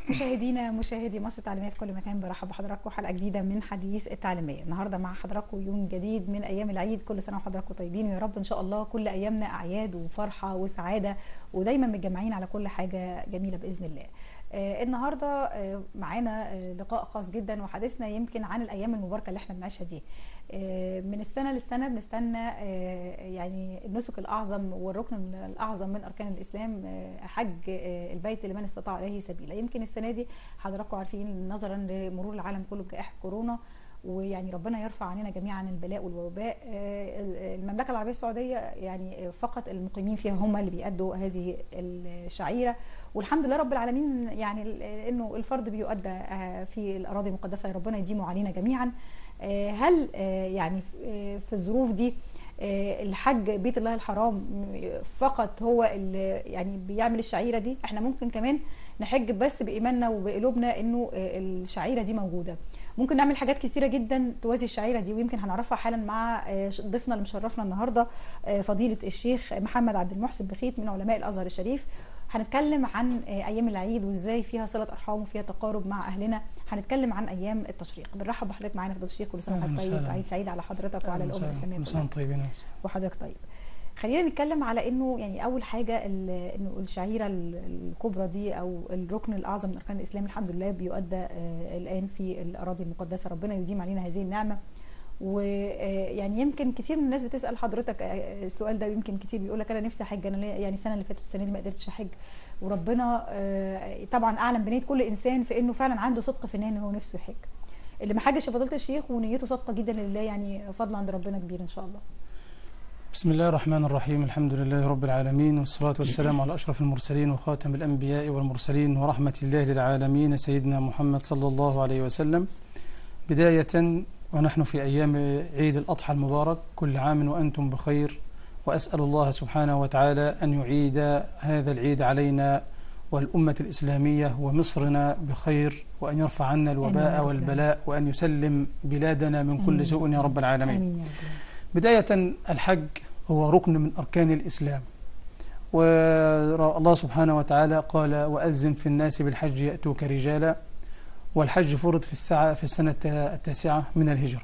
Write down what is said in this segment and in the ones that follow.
مشاهدينا مشاهدي مصر التعليميه في كل مكان برحب بحضراتكم حلقه جديده من حديث التعليميه النهارده مع حضراتكم يوم جديد من ايام العيد كل سنه وحضراتكم طيبين ويا رب ان شاء الله كل ايامنا اعياد وفرحه وسعاده ودايما متجمعين على كل حاجه جميله باذن الله آه النهارده آه معانا آه لقاء خاص جدا وحديثنا يمكن عن الايام المباركه اللي احنا بنعيشها دي آه من السنه للسنه بنستنى آه يعني النسك الاعظم والركن الاعظم من اركان الاسلام آه حج آه البيت لمن استطاع اليه سبيلا يمكن السنه دي حضراتكم عارفين نظرا لمرور العالم كله بجائحه كورونا ويعني ربنا يرفع عننا جميعا البلاء والوباء المملكه العربيه السعوديه يعني فقط المقيمين فيها هم اللي بيأدوا هذه الشعيره والحمد لله رب العالمين يعني انه الفرض بيؤدى في الاراضي المقدسه يا ربنا يديمه علينا جميعا هل يعني في الظروف دي الحج بيت الله الحرام فقط هو اللي يعني بيعمل الشعيره دي احنا ممكن كمان نحج بس بايماننا وبقلوبنا انه الشعيره دي موجوده ممكن نعمل حاجات كثيره جدا توازي الشعيره دي ويمكن هنعرفها حالا مع ضيفنا اللي مشرفنا النهارده فضيله الشيخ محمد عبد المحسن بخيت من علماء الازهر الشريف هنتكلم عن ايام العيد وازاي فيها صله ارحام وفيها تقارب مع اهلنا هنتكلم عن ايام التشريق بنرحب بحضرتك معانا فضيله الشيخ كل سنه وحضرتك طيب عيد سعيد على حضرتك وعلى الامه الاسلاميه كل سنه طيبين وحضرتك طيب خلينا نتكلم على انه يعني اول حاجه انه الشعيره الكبرى دي او الركن الاعظم من اركان الاسلام الحمد لله بيؤدى الان في الاراضي المقدسه ربنا يديم علينا هذه النعمه ويعني يمكن كتير من الناس بتسال حضرتك السؤال ده يمكن كتير بيقول لك انا نفسي احج انا يعني السنه اللي فاتت والسنه دي ما قدرتش احج وربنا طبعا اعلم بنيه كل انسان في انه فعلا عنده صدق في ان هو نفسه يحج اللي ما حجش فضيله الشيخ ونيته صادقه جدا لله يعني فضل عند ربنا كبير ان شاء الله بسم الله الرحمن الرحيم الحمد لله رب العالمين والصلاة والسلام على أشرف المرسلين وخاتم الأنبياء والمرسلين ورحمة الله للعالمين سيدنا محمد صلى الله عليه وسلم بداية ونحن في أيام عيد الأضحى المبارك كل عام وأنتم بخير وأسأل الله سبحانه وتعالى أن يعيد هذا العيد علينا والأمة الإسلامية ومصرنا بخير وأن يرفع عنا الوباء والبلاء وأن يسلم بلادنا من كل سوء يا رب العالمين بداية الحج هو ركن من أركان الإسلام والله سبحانه وتعالى قال وأذن في الناس بالحج يأتوك رجالا والحج فرض في الساعة في السنة التاسعة من الهجرة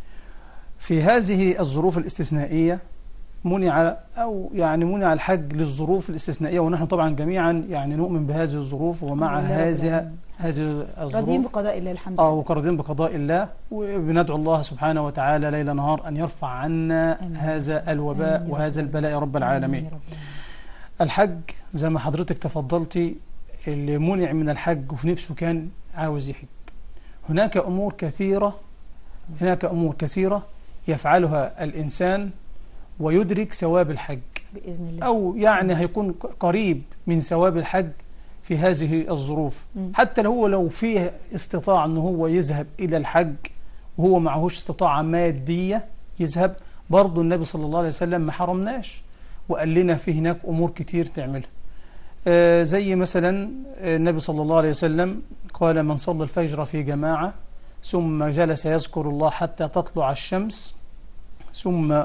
في هذه الظروف الاستثنائية منع أو يعني منع الحج للظروف الاستثنائية ونحن طبعا جميعا يعني نؤمن بهذه الظروف ومع هذه هذه الظروف راضين بقضاء الله الحمد لله اه وراضين بقضاء الله وبندعو الله سبحانه وتعالى ليل نهار أن يرفع عنا أمين. هذا الوباء أمين. وهذا البلاء يا رب العالمين رب الحج زي ما حضرتك تفضلتي اللي منع من الحج وفي نفسه كان عاوز يحج هناك أمور كثيرة هناك أمور كثيرة يفعلها الإنسان ويدرك ثواب الحج بإذن الله أو يعني هيكون قريب من ثواب الحج في هذه الظروف م. حتى لو هو لو فيه استطاع أنه هو يذهب إلى الحج وهو معهوش استطاعة مادية يذهب برضه النبي صلى الله عليه وسلم ما حرمناش وقال لنا في هناك أمور كتير تعملها آه زي مثلا النبي صلى الله عليه وسلم قال من صلى الفجر في جماعة ثم جلس يذكر الله حتى تطلع الشمس ثم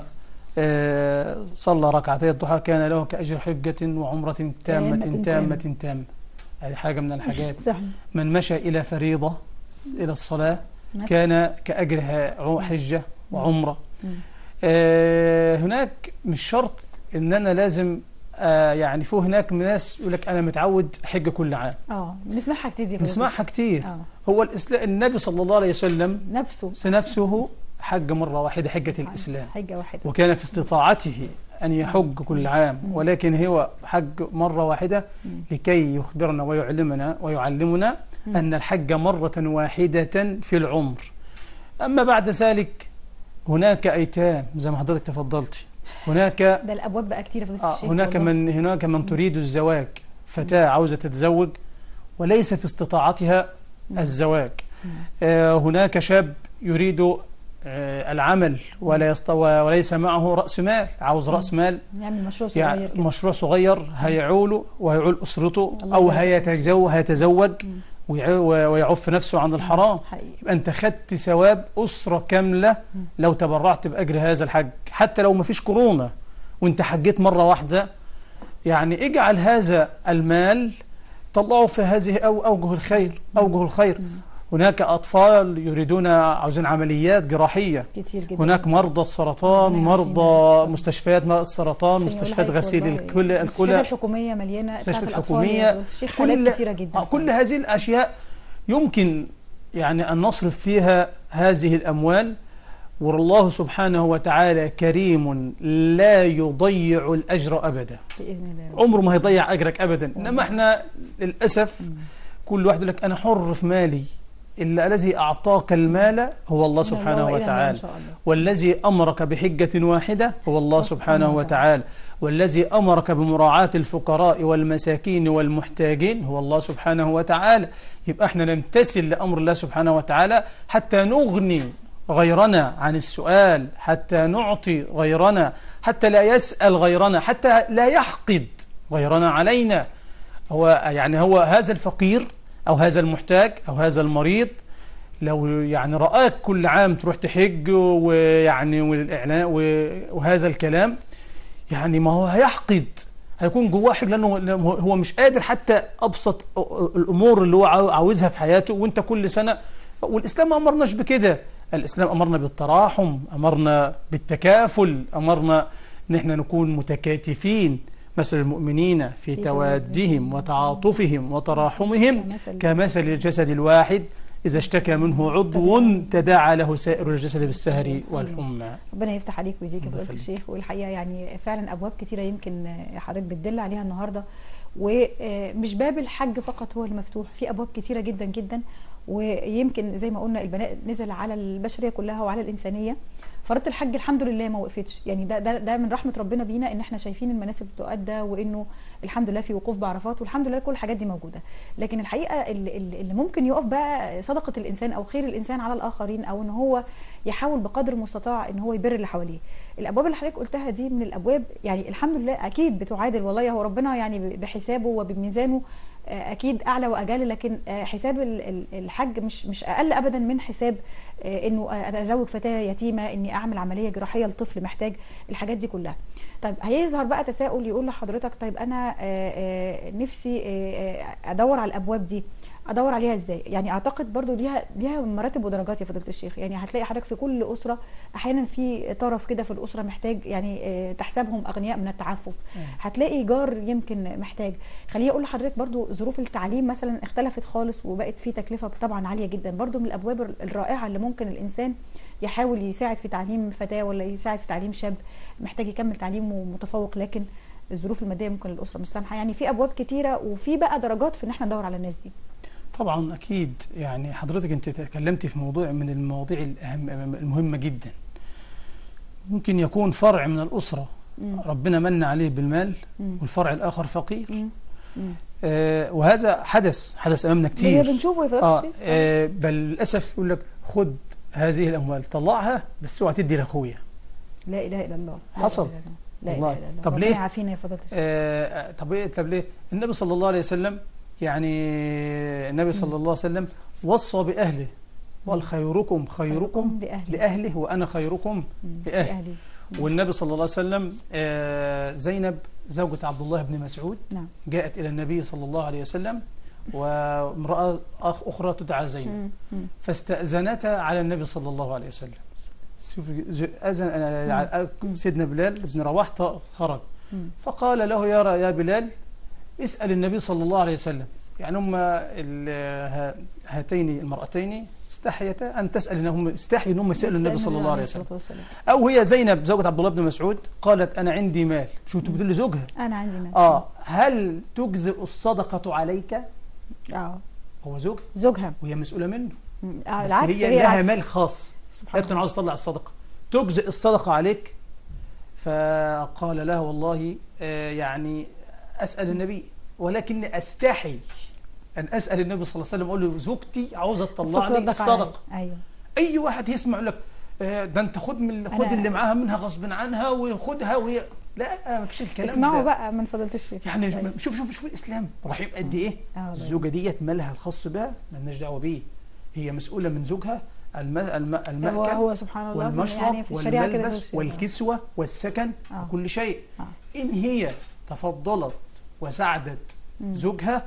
آه صلى ركعتي الضحى كان له كأجر حجة وعمرة تامة تامة تامة هذه حاجة من الحاجات صحيح. من مشى إلى فريضة إلى الصلاة مثل. كان كأجرها حجة وعمرة آه هناك مش شرط إن أنا لازم آه يعني في هناك ناس يقول لك انا متعود حج كل عام اه بنسمعها كتير دي بنسمعها كتير آه. هو الاسلام النبي صلى الله عليه وسلم نفسه نفسه حج مره واحده حجه الاسلام حجه واحده وكان في استطاعته ان يحج كل عام ولكن هو حج مره واحده لكي يخبرنا ويعلمنا ويعلمنا ان الحج مره واحده في العمر اما بعد ذلك هناك ايتام زي ما حضرتك تفضلتي هناك ده الابواب بقى كتير في آه هناك والله. من هناك من تريد الزواج فتاه عاوزه تتزوج وليس في استطاعتها الزواج آه هناك شاب يريد آه العمل ولا يستوى وليس معه راس مال عاوز راس مال يعمل مشروع صغير يعني مشروع صغير هيعوله وهيعول اسرته او هيتزوج هيتزوج ويعف نفسه عن الحرام يبقى انت خدت ثواب اسره كامله لو تبرعت باجر هذا الحج حتى لو ما فيش كورونا وانت حجيت مره واحده يعني اجعل هذا المال طلعوا في هذه أو أوجه الخير أوجه الخير هناك أطفال يريدون عاوزين عمليات جراحية كتير جدا هناك مرضى السرطان ربنا مرضى يعافينا. مستشفيات مرضى السرطان عشان مستشفيات يقول غسيل لحضرتك الكلى والله المستشفيات الكلى الحكوميه مليانه المستشفى بتاعت الأطفال الحكومية يا شيخ حالات كتيره جدا آه، كل هذه الأشياء يمكن يعني أن نصرف فيها هذه الأموال والله سبحانه وتعالى كريم لا يضيع الأجر أبدا باذن الله يا رب. عمره ما هيضيع أجرك أبدا إنما إحنا للأسف كل واحد يقول لك أنا حر في مالي إلا الذي أعطاك المال هو الله إن سبحانه وإلى الله وتعالى ان شاء الله والذي أمرك بحجة واحدة هو الله سبحانه سبحانه وتعالى. وتعالى والذي أمرك بمراعاة الفقراء والمساكين والمحتاجين هو الله سبحانه وتعالى يبقى احنا نمتثل لأمر الله سبحانه وتعالى حتى نغني غيرنا عن السؤال حتى نعطي غيرنا حتى لا يسأل غيرنا حتى لا يحقد غيرنا علينا هو يعني هو هذا الفقير أو هذا المحتاج أو هذا المريض لو يعني رآك كل عام تروح تحج ويعني والإعلان وهذا الكلام يعني ما هو هيحقد هيكون جواه حقد لأنه لأنه هو مش قادر حتى أبسط الأمور اللي هو عاو- عاوزها في حياته وأنت كل سنة والإسلام ما أمرناش بكده الإسلام أمرنا بالتراحم أمرنا بالتكافل أمرنا إن احنا نكون متكاتفين مثل المؤمنين في في توادهم وتعاطفهم وتراحمهم كمثل- كمثل الجسد الواحد إذا اشتكى منه عضو تداعى له سائر الجسد بالسهر والحمى ربنا يفتح عليك ويزيك يا الله فضيله يخليك. الشيخ والحقيقه يعني فعلا ابواب كتيره يمكن آه، حضرتك بتدل عليها النهارده ومش باب الحج فقط هو المفتوح في ابواب كتيره جدا جدا ويمكن زي ما قلنا البناء نزل على البشريه كلها وعلى الانسانيه فرض الحج الحمد لله ما وقفتش يعني ده ده ده من رحمه ربنا بينا ان احنا شايفين المناسك بتؤدى وانه الحمد لله في وقوف بعرفات والحمد لله كل الحاجات دي موجوده لكن الحقيقه اللي, اللي ممكن يقف بقى صدقه الانسان او خير الانسان على الاخرين او ان هو يحاول بقدر المستطاع ان هو يبر اللي حواليه الابواب اللي حضرتك قلتها دي من الابواب يعني الحمد لله اكيد بتعادل والله هو ربنا يعني بحسابه وبميزانه آه، اكيد اعلى واجل لكن آه، حساب ال- ال- الحج مش مش اقل ابدا من حساب آه، انه آه، اتزوج فتاه يتيمه اني اعمل عمليه جراحيه لطفل محتاج الحاجات دي كلها طيب هيظهر بقى تساؤل يقول لحضرتك طيب انا آه، آه، نفسي آه، آه، ادور على الابواب دي ادور عليها ازاي يعني اعتقد برضو ليها ليها مراتب ودرجات يا فضيله الشيخ يعني هتلاقي حضرتك في كل اسره احيانا في طرف كده في الاسره محتاج يعني آه، تحسبهم اغنياء من التعفف هتلاقي جار يمكن محتاج خليني اقول لحضرتك برضو ظروف التعليم مثلا اختلفت خالص وبقت في تكلفه طبعا عاليه جدا برضو من الابواب الرائعه اللي ممكن الانسان يحاول يساعد في تعليم فتاه ولا يساعد في تعليم شاب محتاج يكمل تعليمه متفوق لكن الظروف الماديه ممكن الاسره مش سامحه يعني في ابواب كتيره وفي بقى درجات في ان احنا ندور على الناس دي طبعا أكيد يعني حضرتك أنت تكلمتي في موضوع من المواضيع الأهم المهمة جدا ممكن يكون فرع من الأسرة مم. ربنا من عليه بالمال مم. والفرع الآخر فقير مم. مم. آه وهذا حدث حدث أمامنا هي كتير بنشوفه يا فضيله آه الشيخ صح؟ آه بل للأسف يقول لك خد هذه الأموال طلعها بس اوعى تدي لأخويا لا اله الا الله لا حصل. إله إلا الله. لا والله. اله الا الله طب ربنا ليه؟ يعافينا يا فضيله الشيخ آه طب إيه طب ليه النبي صلى الله عليه وسلم يعني النبي صلى الله عليه وسلم وصى بأهله والخيركم خيركم لاهلي لأهله وأنا خيركم مم. لأهلي. لاهلي والنبي صلى الله عليه وسلم آه، زينب زوجة عبد الله بن مسعود نعم جاءت إلى النبي صلى الله عليه وسلم وامرأة أخ أخرى تدعى زينب مم. مم. فاستأذنتا على النبي صلى الله عليه وسلم شوف ز- أذن آه، سيدنا بلال بن رواح ط- خرج مم. فقال له يا ر- يا بلال اسأل النبي صلى الله عليه وسلم يعني هم ال- ها- هاتين المرأتين استحيتا أن تسأل إنهم استحي إنهم يسألوا النبي صلى الله عليه وسلم الصلاة والسلام. أو هي زينب زوجة عبد الله بن مسعود قالت أنا عندي مال شو تقول لزوجها انا عندي مال آه هل تجزئ الصدقة عليك اه هو زوجها زوجها وهي مسؤولة منه مم. آه بس العكس هي, هي لها العكس مال خاص سبحان قالت الله أنا عاوز أطلع الصدقة تجزئ الصدقة عليك فقال لها والله آه، يعني أسأل النبي ولكن أستحي أن أسأل النبي صلى الله عليه وسلم أقول له زوجتي عاوزة تطلع لي تصدق الصدقة عليا. ايوه اي واحد يسمع يقول لك آه، ده انت خد من خد أنا- اللي معاها منها غصب عنها وخدها وهي لا ما فيش الكلام اسمعوا ده بقى من فضيله الشيخ يعني أيوة. شوف شوف شوف الاسلام رحيم قد ايه آه والله. الزوجه ديت مالها الخاص بها مالناش دعوه بيه هي مسؤوله من زوجها الم... الم... هو المأكل هو سبحان الله في- والمشرب يعني في الشريعه كده والملبس في- والكسوة والسكن آه. وكل شيء آه. إن هي تفضلت وساعدت مم. زوجها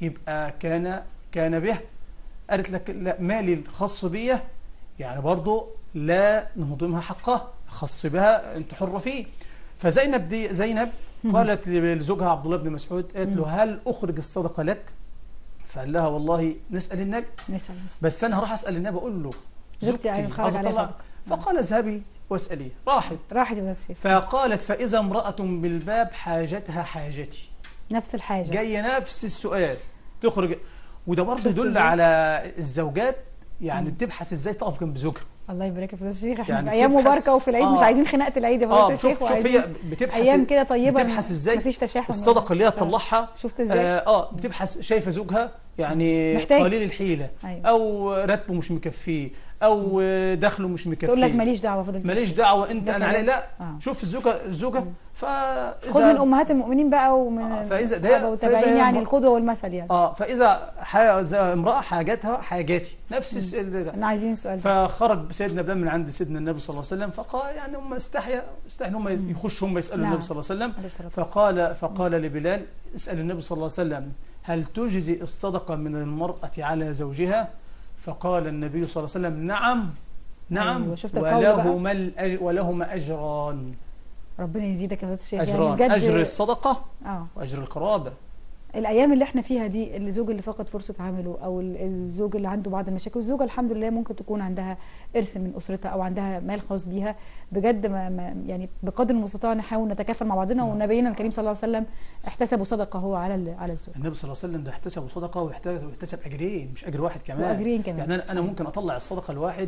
يبقى كان كان به قالت لك لا مالي الخاص بيه يعني برضو لا نهضمها حقها خاص بها انت حرة فيه فزينب دي زينب قالت لزوجها عبد الله بن مسعود قالت له هل اخرج الصدقه لك؟ فقال لها والله نسال النبي نسال نسال. بس انا هروح اسال النبي اقول له زوجتي عايزة تخرج عايزة عليها أطلع. صدقة. فقال اذهبي واساليه راحت راحت يا الشيخ فقالت فاذا امراه بالباب حاجتها حاجتي نفس الحاجه جايه نفس السؤال تخرج وده برضه شفت يدل إزاي؟ على الزوجات يعني بتبحث ازاي تقف جنب زوجها الله يبارك في فضيله الشيخ احنا يعني في ايام بتبحث- مباركه وفي العيد مش آه. عايزين خناقه العيد يا فضيله اه الشيخ شوف شوف هي وعايزين بتبحث ايام كده طيبه بتبحث ازاي مفيش تشاحن الصدقه اللي هي آه. تطلعها شفت ازاي اه, آه بتبحث شايفه زوجها يعني محتاج. قليل الحيله أيوة. او راتبه مش مكفيه او دخله مش مكفيه تقول لك ماليش دعوه فضيله ماليش الشيخ. دعوه انت ده انا كلام. علي لا آه. شوف الزوجه الزوجه فاذا خد من امهات المؤمنين بقى ومن آه، فإذا- الصحابه ده- والتابعين فإذا يعني ينبغ- القدوه والمثل يعني اه فاذا ح- إذا امراه حاجتها حاجاتي نفس الس- ال- احنا عايزين السؤال ده فخرج سيدنا بلال من عند سيدنا النبي صلى الله عليه وسلم فقال يعني هم استحيا استحيا هم يخشوا هم يسالوا نعم. النبي صلى الله عليه وسلم عليه الصلاة والسلام. فقال فقال لبلال اسال النبي صلى الله عليه وسلم هل تجزي الصدقه من المراه على زوجها فقال النبي صلى الله عليه وسلم نعم نعم أيوة، شفت القول بقى؟ ولهما الأج- ولهما اجران ربنا يزيدك يا فضيله الشيخ اجران يعني بجد اجر الصدقه اه واجر القرابه الايام اللي احنا فيها دي الزوج اللي فقد فرصه عمله او ال- الزوج اللي عنده بعض المشاكل الزوجه الحمد لله ممكن تكون عندها ارث من اسرتها او عندها مال خاص بيها بجد ما ما يعني بقدر المستطاع نحاول نتكافل مع بعضنا ونبينا الكريم صلى الله عليه وسلم احتسبوا صدقه هو على ال- على الزوج النبي صلى الله عليه وسلم ده احتسب صدقه ويحتسب ويحتسب اجرين مش اجر واحد كمان واجرين كمان يعني انا انا ممكن اطلع الصدقه الواحد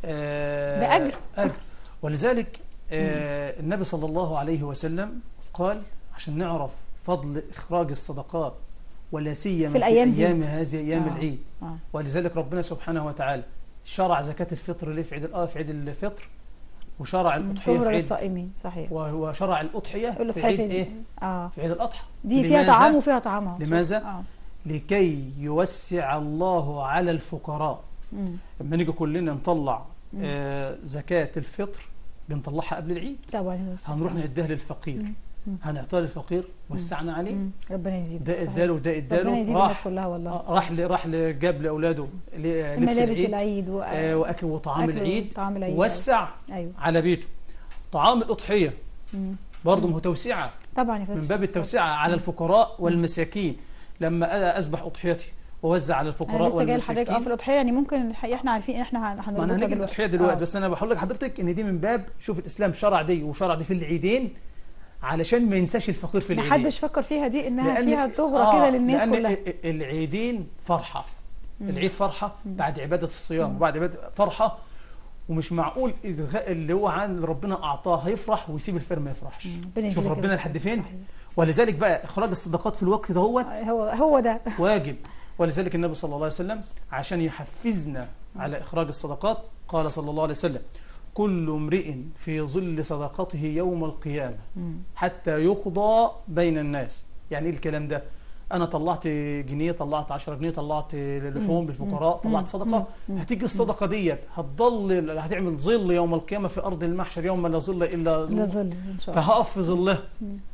آه بأجر. اجر ولذلك آه النبي صلى الله عليه وسلم قال عشان نعرف فضل اخراج الصدقات ولا سيما في الأيام دي. ايام هذه ايام آه. العيد اه ولذلك ربنا سبحانه وتعالى شرع زكاه الفطر ليه في عيد الآه في عيد الفطر وشرع الاضحيه في طهر عيد للصائمين صحيح و- وشرع الاضحيه في الأضحية عيد في- ايه اه في عيد الاضحى دي فيها لماذا؟ طعام وفيها طعام أهو. لماذا؟ اه لكي يوسع الله على الفقراء مم. لما نيجي كلنا نطلع آه زكاة الفطر بنطلعها قبل العيد طبعا هنروح نديها للفقير مم. مم. هنعطيها للفقير وسعنا عليه مم. ربنا يزيد ده صحيح. اداله وده ربنا اداله يزيد الناس راح كلها والله آه، راح ل- راح ل- جاب لاولاده ل- لبس الملابس العيد العيد و... آه واكل وطعام أكل العيد وطعام العيد وسع ايوه على بيته طعام الاضحيه مم. برضه ما هو توسعه طبعا يا من فندم باب التوسعه على الفقراء والمساكين لما أنا اذبح اضحيتي ووزع على انا الفقراء لسه جاي لحضرتك اه في والمساكين الاضحيه يعني ممكن الحقيقه احنا عارفين ان احنا هن- ما انا هنربطها هنيجي دلوقتي للاضحيه دلوقتي آه. بس انا بقول لحضرتك ان دي من باب شوف الاسلام شرع دي وشرع دي في العيدين علشان ما ينساش الفقير في ما العيدين حدش فكر فيها دي انها لأن- فيها طهره آه، كده للناس لأن كلها ال- ال- العيدين فرحه العيد فرحه بعد عباده الصيام وبعد عباده فرحه ومش معقول إذا غ- اللي هو عن اللي ربنا اعطاه هيفرح ويسيب الفقير ما يفرحش ربنا شوف يجزيك ربنا يا لحد رب. فين صحيح. ولذلك بقى اخراج الصدقات في الوقت دهوت هو هو ده واجب ولذلك النبي صلى الله عليه وسلم عشان يحفزنا على إخراج الصدقات قال صلى الله عليه وسلم كل امرئ في ظل صدقته يوم القيامة مم. حتى يقضى بين الناس يعني ايه الكلام ده انا طلعت جنيه طلعت 10 جنيه طلعت لحوم للفقراء طلعت صدقه هتيجي الصدقه ديت هتضل هتعمل ظل يوم القيامه في ارض المحشر يوم لا ظل الا لا ظل ظل ان شاء الله فهقف في ظله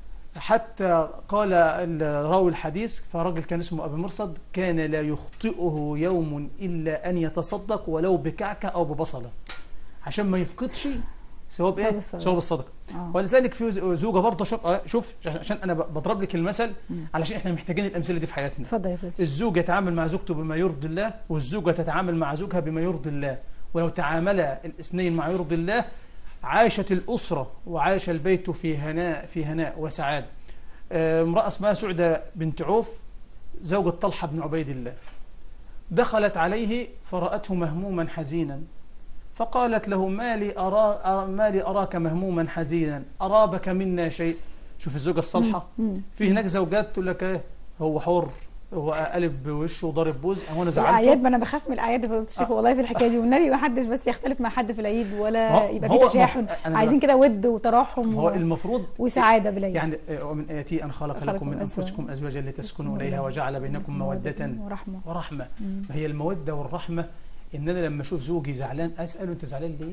حتى قال راوي الحديث فرجل كان اسمه ابي مرصد كان لا يخطئه يوم الا ان يتصدق ولو بكعكه او ببصله عشان ما يفقدش ثواب ثواب ايه؟ الصدقة. ثواب الصدقه آه. ولذلك في زوجه برضه شوف آه، شوف عشان انا بضرب لك المثل علشان احنا محتاجين الامثله دي في حياتنا اتفضل يا فندم الزوج يتعامل مع زوجته بما يرضي الله والزوجة تتعامل مع زوجها بما يرضي الله ولو تعامل الاثنين مع يرضي الله عاشت الأسرة وعاش البيت في هناء في هناء وسعادة آه، امرأة اسمها سعدة بنت عوف زوجة طلحة بن عبيد الله دخلت عليه فرأته مهموما حزينا فقالت له ما لي, أرى أرى- ما لي أراك مهموما حزينا أرابك منا شيء شوف الزوجة الصالحة مم. في هناك زوجات تقول لك ايه هو حر هو قلب بوشه وضارب بوز هو انا الاعياد زعلته ما انا بخاف من الاعياد يا فضيله الشيخ آه. والله في الحكايه دي والنبي ما حدش بس يختلف مع حد في العيد ولا ما- يبقى هو- في تشاحن ما- أنا عايزين كده ود وتراحم هو و... المفروض وسعاده بالعيد يعني آه، ومن آياتي أن خلق خلق لكم من أزواج. أنفسكم أزواجا لتسكنوا إليها وجعل بينكم مودة ورحمه ورحمة ما هي المودة والرحمة إن أنا لما أشوف زوجي زعلان أسأله أنت زعلان ليه؟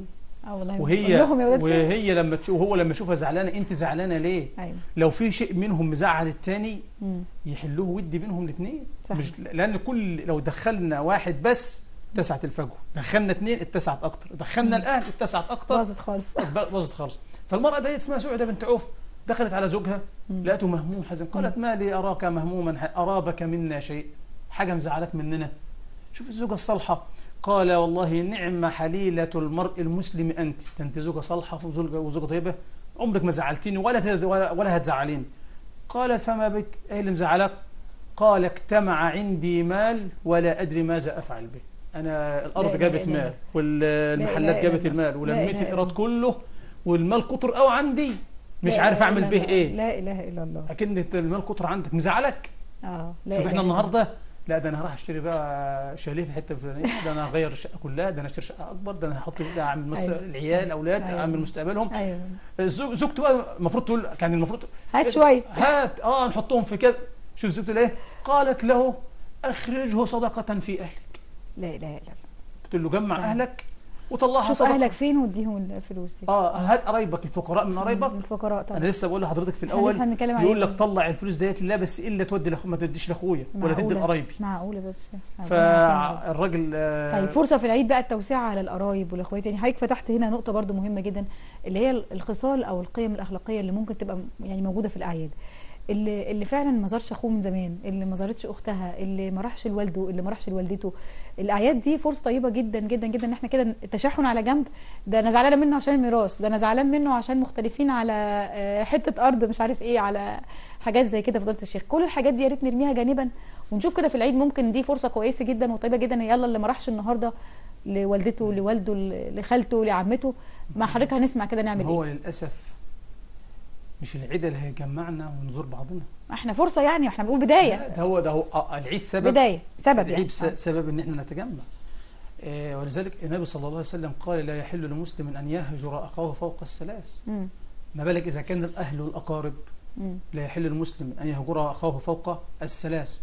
اه والله وهي قول لهم يا ولاد وهي لما تشوف وهو لما يشوفها زعلانه انت زعلانه ليه ايوه لو في شيء منهم مزعل التاني مم. يحلوه ودي بينهم الاثنين صحيح. مش لان كل لو دخلنا واحد بس اتسعت الفجوه دخلنا اثنين اتسعت اكتر دخلنا الاهل اتسعت اكتر باظت خالص باظت خالص فالمراه ديت اسمها سعده بنت عوف دخلت على زوجها مم. لقته مهموم حزن قالت ما لي اراك مهموما ح- ارابك منا شيء حاجه مزعلك مننا شوف الزوجه الصالحه قال والله نعم حليله المرء المسلم انت ده انت زوجه صالحه وزوجه وزوجه طيبه عمرك ما زعلتيني ولا تز- ولا, ولا هتزعليني قالت فما بك ايه اللي مزعلك قال اجتمع عندي مال ولا ادري ماذا افعل به انا الارض لا إله جابت إلا الله. مال لا والمحلات إله جابت إلا الله. المال لا إله ولميت إلا الايراد كله والمال كتر قوي عندي مش لا عارف إله اعمل إلا به الله. ايه لا اله الا الله اكن المال كتر عندك مزعلك اه لا شوف إله احنا إلا الله. النهارده لا ده انا هروح اشتري بقى شاليه في حته الفلانيه ده انا هغير الشقه كلها ده انا اشتري شقه اكبر ده انا هحط ده اعمل مس... أيوة. العيال اولاد أيوة. اعمل مستقبلهم ايوه الزوج زوجته بقى المفروض تقول كان المفروض هات شويه هات اه نحطهم في كذا شوف زوجته ليه قالت له اخرجه صدقه في اهلك لا اله الا الله قلت له جمع صحيح. اهلك وطلعها شوف صدقه اهلك فين واديهم الفلوس دي اه هات قرايبك الفقراء من قرايبك الفقراء طبعا انا لسه بقول لحضرتك في إحنا الاول لسه هنتكلم يقول عليهم. لك طلع الفلوس ديت لله بس الا تودي لأخو ما تديش لاخويا ولا تدي معقولة. لقرايبي معقوله بس ربنا يعافينا. فالراجل آه، طيب فرصه في العيد بقى التوسعه على القرايب والاخوات يعني حضرتك فتحت هنا نقطه برضو مهمه جدا اللي هي الخصال او القيم الاخلاقيه اللي ممكن تبقى م- يعني موجوده في الاعياد اللي اللي فعلا ما زارش اخوه من زمان اللي ما زارتش اختها اللي ما راحش لوالده اللي ما راحش لوالدته الاعياد دي فرصه طيبه جدا جدا جدا ان احنا كده التشحن على جنب ده انا زعلانه منه عشان الميراث ده انا زعلان منه عشان مختلفين على آه، حته ارض مش عارف ايه على حاجات زي كده فضيله الشيخ كل الحاجات دي يا ريت نرميها جانبا ونشوف كده في العيد ممكن دي فرصه كويسه جدا وطيبه جدا يلا اللي ما راحش النهارده لوالدته لوالده ل- لخالته لعمته مع حضرتك هنسمع كده نعمل هو ايه للاسف مش العيد اللي هيجمعنا ونزور بعضنا احنا فرصه يعني احنا بنقول بدايه لا، ده هو ده هو آه، العيد سبب بدايه سبب يعني العيد س- سبب ان احنا نتجمع آه، ولذلك النبي صلى الله عليه وسلم قال لا يحل لمسلم ان يهجر اخاه فوق الثلاث مم. ما بالك اذا كان الاهل والاقارب مم. لا يحل للمسلم ان يهجر اخاه فوق الثلاث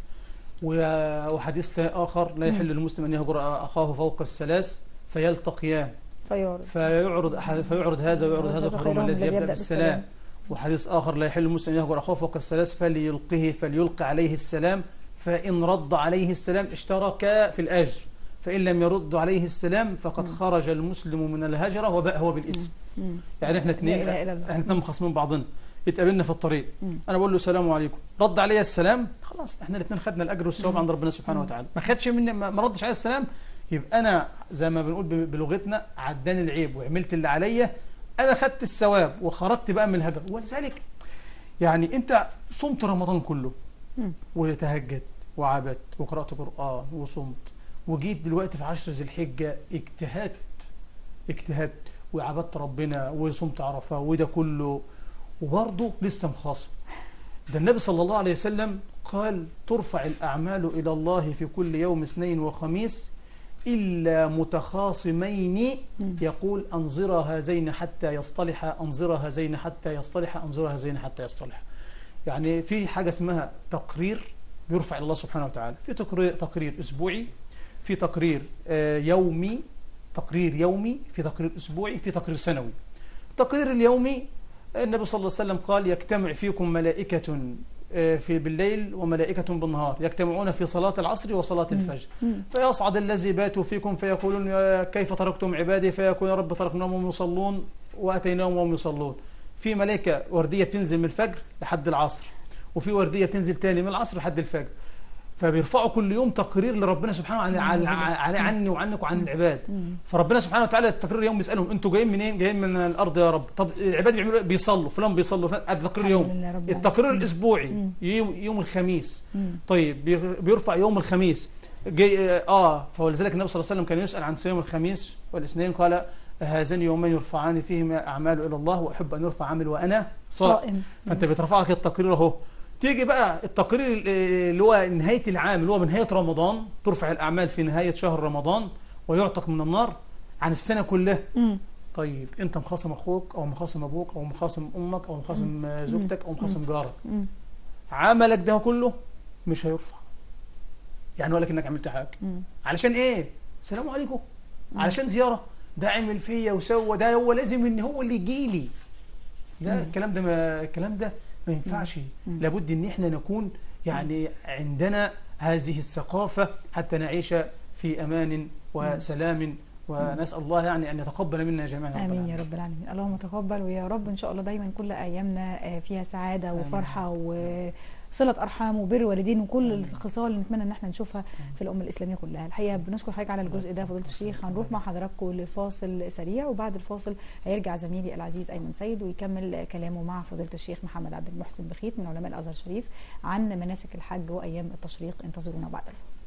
و- وحديث تا- اخر لا يحل للمسلم ان يهجر اخاه فوق الثلاث فيلتقيان فيارد فيعرض أحد فيعرض هذا ويعرض هذا فخيرهم خيرهم الذي يبدا بالسلام وحديث اخر لا يحل المسلم يهجر اخاه فوق الثلاث فليلقه فليلقي عليه السلام فان رد عليه السلام اشترك في الاجر فان لم يرد عليه السلام فقد خرج المسلم من الهجره وباء هو بالاسم مم. يعني احنا اثنين لا إله إلا الله. احنا اثنين مخاصمين بعضنا اتقابلنا في الطريق مم. انا بقول له السلام عليكم رد علي السلام خلاص احنا الاثنين خدنا الاجر والثواب عند ربنا سبحانه وتعالى ما خدش مني ما ما ردش علي السلام يبقى انا زي ما بنقول ب- بلغتنا عداني العيب وعملت اللي عليا انا خدت الثواب وخرجت بقى من الهجر ولذلك يعني انت صمت رمضان كله مم. وتهجدت وعبدت وقرات قران وصمت وجيت دلوقتي في عشر ذي الحجه اجتهدت اجتهدت وعبدت ربنا وصمت عرفه وده كله وبرضه لسه مخاصم ده النبي صلى الله عليه وسلم قال ترفع الأعمال إلى الله في كل يوم اثنين وخميس إلا متخاصمين مم. يقول أنظر هذين حتى يصطلح أنظر هذين حتى يصطلح أنظر هذين حتى يصطلح يعني في حاجة اسمها تقرير بيرفع إلى الله سبحانه وتعالى في تقرير, تقرير أسبوعي في تقرير آه، يومي تقرير يومي في تقرير أسبوعي في تقرير سنوي التقرير اليومي النبي صلى الله عليه وسلم قال يجتمع فيكم ملائكة آه، في بالليل وملائكة بالنهار يجتمعون في صلاة العصر وصلاة الفجر مم. فيصعد الذي باتوا فيكم فيقولون يا كيف تركتم عبادي فيقول يا رب تركناهم وهم يصلون واتيناهم وهم يصلون في ملائكه ورديه بتنزل من الفجر لحد العصر وفي ورديه بتنزل تاني من العصر لحد الفجر فبيرفعوا كل يوم تقرير لربنا سبحانه عن عن عن عني وعنك وعن العباد مم. فربنا سبحانه وتعالى التقرير اليوم بيسالهم انتوا جايين منين؟ جايين من الارض يا رب طب العباد بيعملوا ايه؟ بيصلوا فلان بيصلوا فلان ادي تقرير الحمد يوم لله رب التقرير العالمين. الاسبوعي مم. يوم يوم الخميس مم. طيب بي- بيرفع يوم الخميس جاي اه فولذلك النبي صلى الله عليه وسلم كان يسال عن صيام الخميس والاثنين قال هذان يومين يرفعان فيهما اعمال الى الله واحب ان يرفع عمل وانا صائم صائم فانت بيترفع لك التقرير اهو تيجي بقى التقرير اللي هو نهايه العام اللي هو بنهايه رمضان ترفع الاعمال في نهايه شهر رمضان ويعتق من النار عن السنه كلها مم. طيب انت مخاصم اخوك او مخاصم ابوك او مخاصم امك او مخاصم آه، زوجتك او مخاصم جارك مم. عملك ده كله مش هيرفع يعني ولا كأنك عملت حاجه مم. علشان ايه السلام عليكم علشان زياره ده عمل فيا وسوى ده هو لازم ان هو اللي يجي لي ده الكلام ده ما الكلام ده ما ينفعش لابد ان احنا نكون يعني عندنا هذه الثقافة حتى نعيش في امان وسلام ونسأل الله يعني أن يتقبل منا جميعا رب امين العالمين. يا رب العالمين اللهم تقبل ويا رب ان شاء الله دايما كل ايامنا آه، فيها سعاده وفرحه وصله ارحام وبر والدين وكل الخصال اللي نتمنى ان احنا نشوفها في الامه الاسلاميه كلها الحقيقه بنشكر حضرتك على الجزء ده فضيله الشيخ هنروح مع حضراتكم لفاصل سريع وبعد الفاصل هيرجع زميلي العزيز ايمن سيد ويكمل كلامه مع فضيله الشيخ محمد عبد المحسن بخيت من علماء الازهر الشريف عن مناسك الحج وايام التشريق انتظرونا بعد الفاصل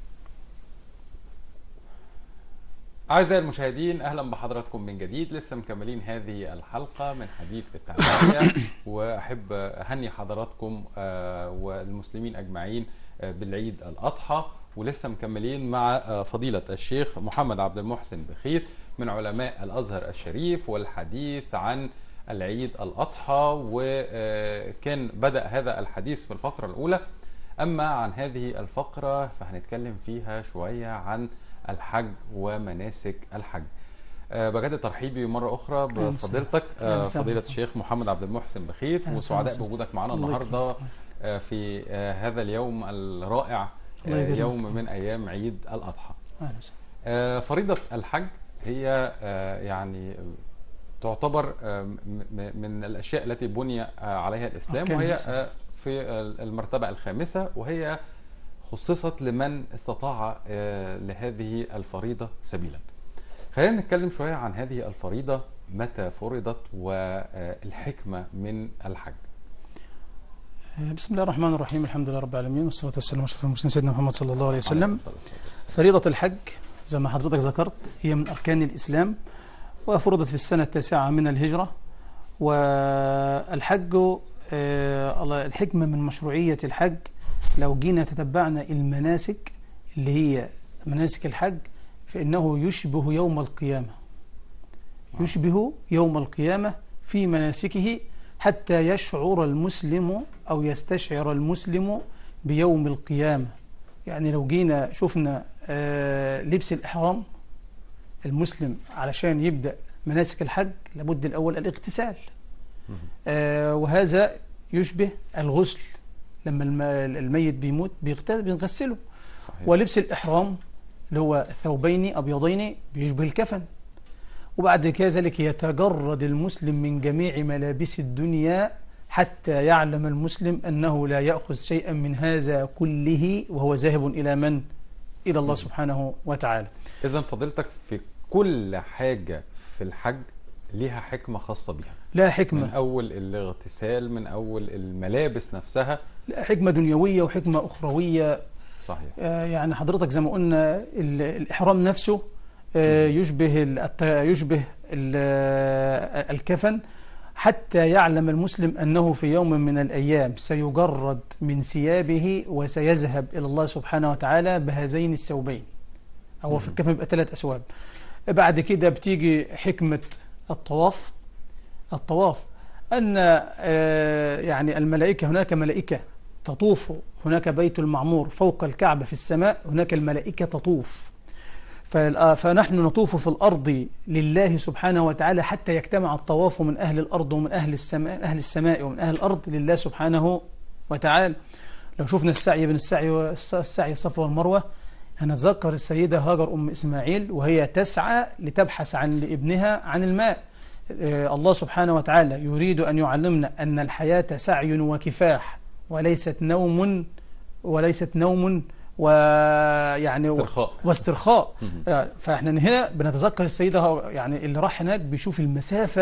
أعزائي المشاهدين أهلا بحضراتكم من جديد لسه مكملين هذه الحلقة من حديث التعليمية وأحب أهني حضراتكم آه، والمسلمين أجمعين آه، بالعيد الأضحى ولسه مكملين مع آه، فضيلة الشيخ محمد عبد المحسن بخيت من علماء الأزهر الشريف والحديث عن العيد الأضحى وكان بدأ هذا الحديث في الفقرة الأولى أما عن هذه الفقرة فهنتكلم فيها شوية عن الحج ومناسك الحج أه بجد ترحيبي مرة أخرى أهلا وسهلا. بفضيلتك أهلا أه وسهلا. فضيلة الشيخ محمد عبد المحسن بخيت أهلا وسعداء وسهلا. بوجودك معنا الله النهاردة يكرمك. أه في أه هذا اليوم الرائع الله أه يبارك يوم من أيام عيد الأضحى أهلا وسهلا. آه، فريضة الحج هي آه، يعني تعتبر آه، م- م- من الأشياء التي بني آه، عليها الإسلام أركان وهي الإسلام. آه، في المرتبة الخامسة وهي خصصت لمن استطاع آه، لهذه الفريضة سبيلا خلينا نتكلم شوية عن هذه الفريضة متى فرضت والحكمة من الحج بسم الله الرحمن الرحيم الحمد لله رب العالمين والصلاة والسلام على أشرف المرسلين سيدنا محمد صلى الله عليه وسلم فريضة الحج زي ما حضرتك ذكرت هي من أركان الإسلام وفرضت في السنة التاسعة من الهجرة والحج آه، الله- الحكمة من مشروعية الحج لو جينا تتبعنا المناسك اللي هي مناسك الحج فإنه يشبه يوم القيامة يشبه يوم القيامة في مناسكه حتى يشعر المسلم أو يستشعر المسلم بيوم القيامة يعني لو جينا شفنا آه، لبس الإحرام المسلم علشان يبدأ مناسك الحج لابد الأول الاغتسال آه، وهذا يشبه الغسل لما الم- الميت بيموت بيغت- بنغسله صحيح. ولبس الإحرام اللي هو ثوبين أبيضين بيشبه الكفن وبعد كذلك يتجرد المسلم من جميع ملابس الدنيا حتى يعلم المسلم أنه لا يأخذ شيئا من هذا كله وهو ذاهب إلى من؟ إلى الله سبحانه وتعالى إذا فضيلتك في كل حاجة في الحج ليها حكمة خاصة بها لا من حكمة اول الاغتسال من اول الملابس نفسها لا حكمة دنيوية وحكمة أخروية صحيح آه، يعني حضرتك زي ما قلنا ال- الإحرام نفسه آه، يشبه ال- الت- يشبه ال- آه، الكفن حتى يعلم المسلم أنه في يوم من الأيام سيجرد من ثيابه وسيذهب إلى الله سبحانه وتعالى بهذين الثوبين هو في الكفن بيبقى ثلاث أثواب بعد كده بتيجي حكمة الطواف الطواف أن آه، يعني الملائكة هناك ملائكة تطوف هناك بيت المعمور فوق الكعبة في السماء هناك الملائكة تطوف فال- فنحن نطوف في الأرض لله سبحانه وتعالى حتى يجتمع الطواف من أهل الأرض ومن أهل السماء, أهل السماء ومن أهل الأرض لله سبحانه وتعالى لو شفنا السعي بين السعي والسعي الصفا والمروة هنتذكر السيدة هاجر أم إسماعيل وهي تسعى لتبحث عن لابنها عن الماء آه، الله سبحانه وتعالى يريد أن يعلمنا أن الحياة سعي وكفاح وليست نوم وليست نوم ويعني استرخاء واسترخاء آه، فاحنا هنا بنتذكر السيدة هاجر، يعني اللي راح هناك بيشوف المسافة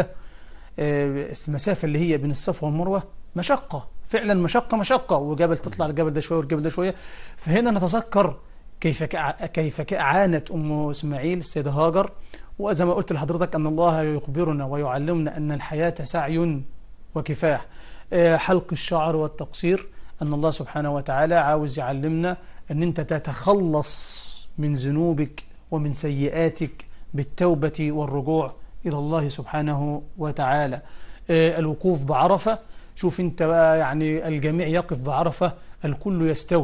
آه، المسافة اللي هي بين الصفا والمروة مشقة فعلا مشقة مشقة وجبل تطلع الجبل ده شوية والجبل ده شوية فهنا نتذكر كيف كع- كيف ك- عانت أم إسماعيل السيدة هاجر وزي ما قلت لحضرتك أن الله يخبرنا ويعلمنا أن الحياة سعي وكفاح آه، حلق الشعر والتقصير أن الله سبحانه وتعالى عاوز يعلمنا أن أنت تتخلص من ذنوبك ومن سيئاتك بالتوبة والرجوع إلى الله سبحانه وتعالى آه، الوقوف بعرفة شوف أنت بقى يعني الجميع يقف بعرفة الكل يستوي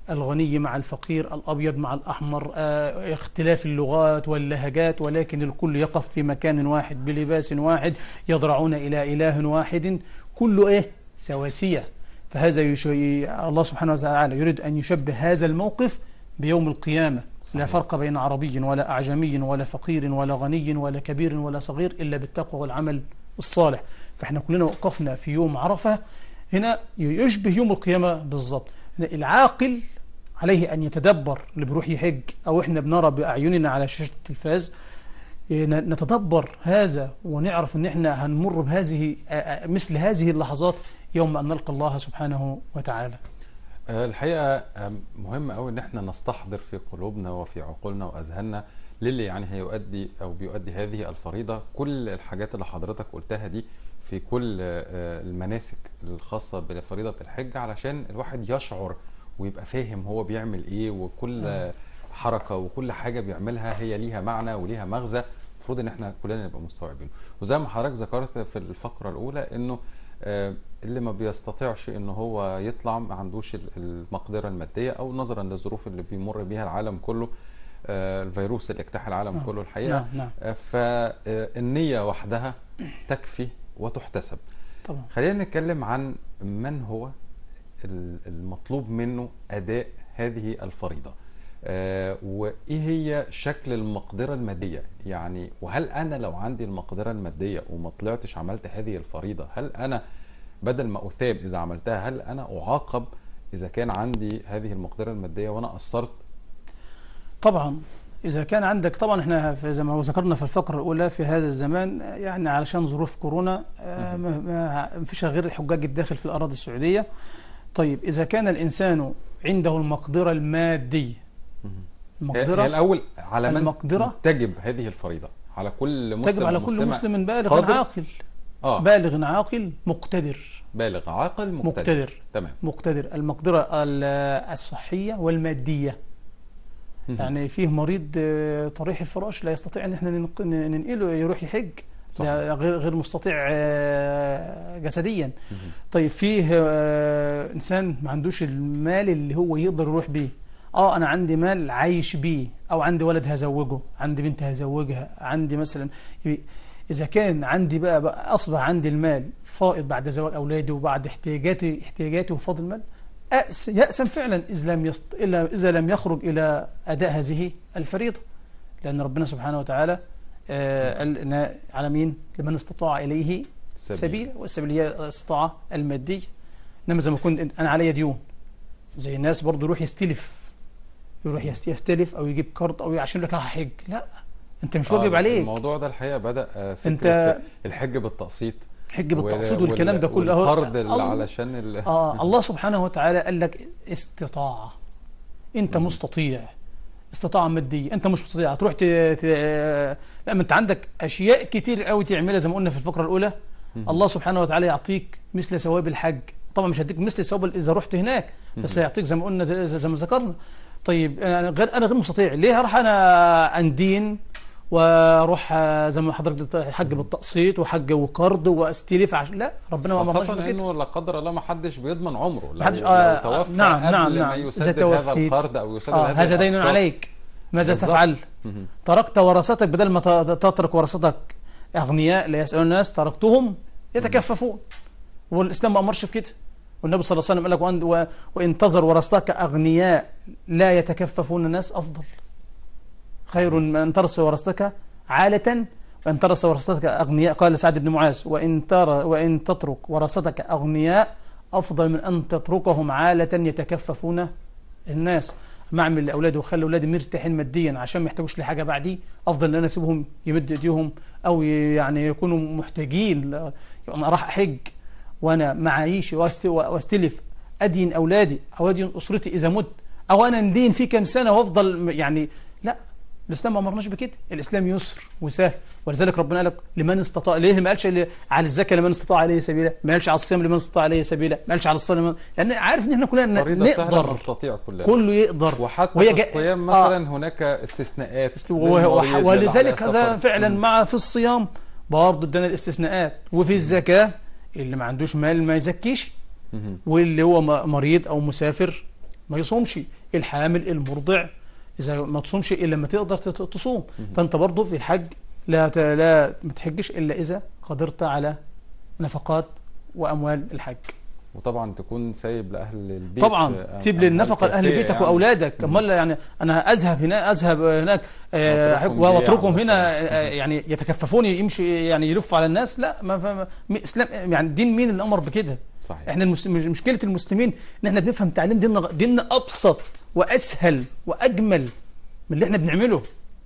الغني مع الفقير الأبيض مع الأحمر آه، اختلاف اللغات واللهجات ولكن الكل يقف في مكان واحد بلباس واحد يضرعون إلى إله واحد كله إيه سواسية فهذا يش... الله سبحانه وتعالى يريد أن يشبه هذا الموقف بيوم القيامة لا فرق بين عربي ولا أعجمي ولا فقير ولا غني ولا كبير ولا صغير إلا بالتقوى والعمل الصالح فإحنا كلنا وقفنا في يوم عرفة هنا يشبه يوم القيامة بالضبط هنا العاقل عليه أن يتدبر اللي بيروح يحج أو إحنا بنرى بأعيننا على شاشة التلفاز ن- نتدبر هذا ونعرف ان احنا هنمر بهذه آه، آه، مثل هذه اللحظات يوم ان نلقى الله سبحانه وتعالى آه، الحقيقه آه، مهم قوي ان احنا نستحضر في قلوبنا وفي عقولنا واذهاننا للي يعني هيؤدي او بيؤدي هذه الفريضه كل الحاجات اللي حضرتك قلتها دي في كل آه، المناسك الخاصه بفريضه الحج علشان الواحد يشعر ويبقى فاهم هو بيعمل ايه وكل آه، حركه وكل حاجه بيعملها هي ليها معنى وليها مغزى المفروض ان احنا كلنا نبقى مستوعبينه وزي ما حضرتك ذكرت في الفقره الاولى انه آه، اللي ما بيستطيعش ان هو يطلع ما عندوش ال- المقدره الماديه او نظرا للظروف اللي بيمر بيها العالم كله آه، الفيروس اللي اجتاح العالم آه. كله الحقيقه نعم نعم آه، فالنية وحدها تكفي وتحتسب طبعا خلينا نتكلم عن من هو ال- المطلوب منه أداء هذه الفريضة آه، وإيه هي شكل المقدرة المادية يعني وهل أنا لو عندي المقدرة المادية وما طلعتش عملت هذه الفريضة هل أنا بدل ما أثاب إذا عملتها هل أنا أعاقب إذا كان عندي هذه المقدرة المادية وأنا قصرت طبعا اذا كان عندك طبعا احنا في زي ما ذكرنا في الفقره الاولى في هذا الزمان آه، يعني علشان ظروف كورونا آه، ما ما- ما فيش غير الحجاج الداخل في الاراضي السعوديه طيب اذا كان الانسان عنده المقدره الماديه هي المقدره الأول على من المقدرة تجب هذه الفريضة على كل مسلم تجب على كل ومسلمة مسلم بالغ قادر. عاقل آه بالغ عاقل مقتدر بالغ عاقل مقتدر, مقتدر تمام مقتدر المقدرة ال- الصحية والمادية يعني فيه مريض آه، طريح الفراش لا يستطيع ان احنا ننق- ننقله يروح يحج صح. ده غير غير مستطيع آه، جسديا مهم. طيب فيه آه، انسان ما عندوش المال اللي هو يقدر يروح بيه اه انا عندي مال عايش بيه او عندي ولد هزوجه عندي بنت هزوجها عندي مثلا اذا كان عندي بقى, بقى اصبح عندي المال فائض بعد زواج اولادي وبعد احتياجاتي احتياجاتي وفاض المال أأس يأسم فعلا إذا لم يست... إلا إذا لم يخرج إلى أداء هذه الفريضة لأن ربنا سبحانه وتعالى آه قال إن على مين؟ لمن استطاع إليه سبيل. سبيل والسبيل هي الاستطاعة المادية إنما زي ما كنت أنا عليا ديون زي الناس برضه يروح يستلف يروح يست- يستلف أو يجيب كارت أو عشان لك راح أحج لا أنت مش واجب آه، عليك الموضوع ده الحقيقه بدا آه، فكره أنت الحج بالتقسيط حج بالتقسيط وال- والكلام ده كله أهو. والقرض اللي الله- علشان ال... آه الله سبحانه وتعالى قال لك استطاعة أنت مستطيع استطاعة مادية أنت مش مستطيع تروح ت... ت... لا ما أنت عندك أشياء كتير قوي تعملها زي ما قلنا في الفقرة الأولى الله سبحانه وتعالى يعطيك مثل ثواب الحج طبعا مش هيديك مثل ثواب إذا رحت هناك بس هيعطيك زي ما قلنا زي ما ذكرنا طيب أنا غير أنا غير مستطيع ليه هروح أنا أندين واروح آه، زي ما حضرتك قلت حج بالتقسيط وحج وقرض واستلف عشان لا ربنا ما امرناش خاصة بكده انه لا قدر الله ما حدش بيضمن عمره لو, محدش- لو آه، توفى نعم، قبل نعم، ما نعم. إذا يسدد هذا توفيت. القرض او يسدد آه هذه هذا دين الأقساط. عليك ماذا بالضبط. تفعل مهم. تركت ورثتك بدل ما ت- تترك ورثتك أغنياء لا يسألون الناس تركتهم يتكففون والإسلام ما أمرش بكده والنبي صلى الله عليه وسلم قال لك وأن و- وإن تزر ورثتك أغنياء لا يتكففون الناس أفضل خير من أن ترث ورثتك عالة وإن ترث ورثتك أغنياء قال سعد بن معاذ وإن ترى وإن تترك ورثتك أغنياء أفضل من أن تتركهم عالة يتكففون الناس ما اعمل لاولادي واخلي اولادي مرتاحين ماديا عشان ما يحتاجوش لحاجه بعدي افضل ان انا اسيبهم يمد ايديهم او ي- يعني يكونوا محتاجين ل- انا راح احج وانا معايشي واست- واستلف ادين اولادي او ادين اسرتي اذا مت او انا ندين في كام سنه وافضل م- يعني لا الاسلام ما امرناش بكده الاسلام يسر وسهل ولذلك ربنا قال لك لمن استطاع ليه ما قالش ل- على الزكاه لمن استطاع عليه سبيلا ما قالش على الصيام لمن استطاع عليه سبيلا ما قالش على الصلاه لمن لان عارف ان احنا كلنا ن- فريضة سهلة نقدر نستطيع كلنا كله يقدر وحتى وهي في جا- الصيام آه. مثلا هناك استثناءات است- وه- للمريض، وح- للي ولذلك عليه هذا سفر. فعلا مم. مع في الصيام برضه ادانا الاستثناءات وفي الزكاه اللي ما عندوش مال ما يزكيش مهم. واللي هو م- مريض او مسافر ما يصومش الحامل المرضع اذا ما تصومش الا لما تقدر تت- تصوم فانت برضه في الحج لا ت- لا ما تحجش الا اذا قدرت على نفقات واموال الحج وطبعا تكون سايب لاهل البيت طبعا آه، تسيب أموال للنفقه لاهل كافية بيتك يعني. واولادك مم. امال يعني انا اذهب هنا اذهب هناك آه، وأتركهم أحب- واتركهم جياعا هنا مثلاً. آه، يعني يتكففوني يمشي يعني يلف على الناس لا ما ما- ما اسلام يعني دين مين اللي امر بكده صحيح احنا المس... مش- مشكله المسلمين ان احنا بنفهم تعليم ديننا غ- ديننا ابسط واسهل واجمل من اللي احنا بنعمله